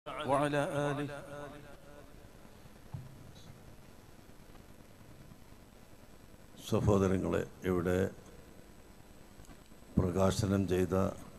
وعلى آله സഹോദരങ്ങളെ ഇവിടെ പ്രകാശനം ചെയ്ത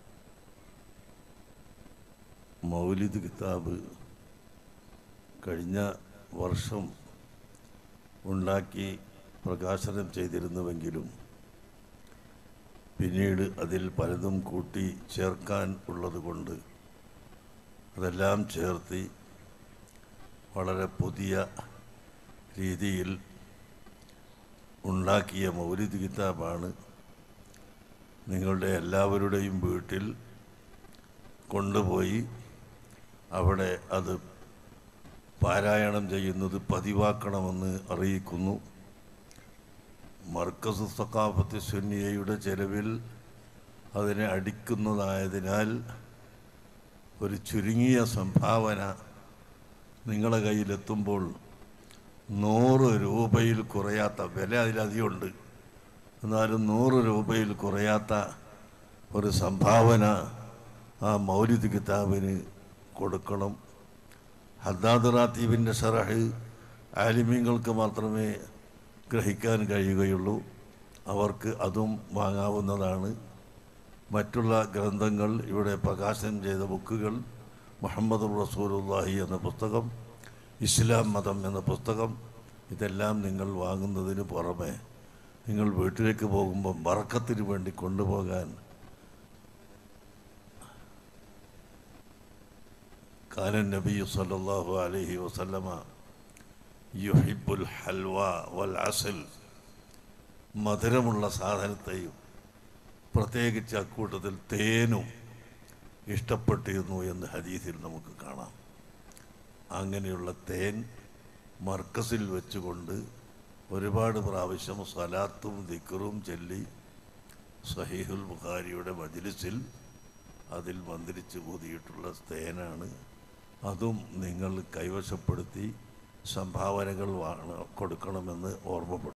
മൗലിദ് കിതാബ് കഴിഞ്ഞ വർഷം ഉണ്ടാക്കി പ്രകാശനം ചെയ്തിരുന്നുവെങ്കിലും പിന്നീട് അതിൽ പലതും കൂട്ടി ചേർക്കാൻ ഉള്ളതുകൊണ്ട് അതെല്ലാം ചേർത്തി വളരെ പുതിയ രീതിയിൽ ഉണ്ടാക്കിയ മൗലിദ് കിതാബാണ് നിങ്ങളുടെ എല്ലാവരുടെയും വീട്ടിൽ കൊണ്ടുപോയി അവിടെ അത് പാരായണം ചെയ്യുന്നത് പതിവാക്കണമെന്ന് അറിയിക്കുന്നു മർക്കസ് സക്കാഫത്ത് സുന്നിയയുടെ ചെലവിൽ അതിനെ അടിക്കുന്നതായതിനാൽ ഒരു ചുരുങ്ങിയ സംഭാവന നിങ്ങളുടെ കയ്യിലെത്തുമ്പോൾ നൂറ് രൂപയിൽ കുറയാത്ത വില അതിലധികമുണ്ട് എന്നാലും നൂറ് രൂപയിൽ കുറയാത്ത ഒരു സംഭാവന ആ മൗലിദ് കിതാബിന് കൊടുക്കണം ഹദ്ദാദ് റാത്തീബിൻ്റെ ഷറഹ് ആലിമ്യങ്ങൾക്ക് മാത്രമേ ഗ്രഹിക്കാൻ കഴിയുകയുള്ളൂ അവർക്ക് അതും വാങ്ങാവുന്നതാണ് മറ്റുള്ള ഗ്രന്ഥങ്ങൾ ഇവിടെ പ്രകാശനം ചെയ്ത ബുക്കുകൾ മുഹമ്മദ് റസൂലുള്ളാഹി എന്ന പുസ്തകം ഇസ്ലാം മതം എന്ന പുസ്തകം ഇതെല്ലാം നിങ്ങൾ വാങ്ങുന്നതിന് പുറമെ നിങ്ങൾ വീട്ടിലേക്ക് പോകുമ്പോൾ വറക്കത്തിന് വേണ്ടി കൊണ്ടുപോകാൻ കാലൻ നബി സല്ലല്ലാഹു അലൈഹി വസല്ലമ യുഹിബുൽ ഹൽവ വൽ അസൽ മധുരമുള്ള സാധനത്തെയും പ്രത്യേകിച്ച് അക്കൂട്ടത്തിൽ തേനും ഇഷ്ടപ്പെട്ടിരുന്നു എന്ന് ഹദീസിൽ നമുക്ക് കാണാം അങ്ങനെയുള്ള തേൻ മർക്കസിൽ വെച്ചുകൊണ്ട് ഒരുപാട് പ്രാവശ്യം സലാത്തും ദിക്കറും ചൊല്ലി സഹീഹുൽ ബുഖാരിയുടെ മജ്ലിസിൽ അതിൽ മന്ത്രിച്ച് കൂതിയിട്ടുള്ള തേനാണ് അതും നിങ്ങൾ കൈവശപ്പെടുത്തി സംഭാവനകൾ വാങ്ങ കൊടുക്കണമെന്ന് ഓർമ്മപ്പെടുത്തുന്നു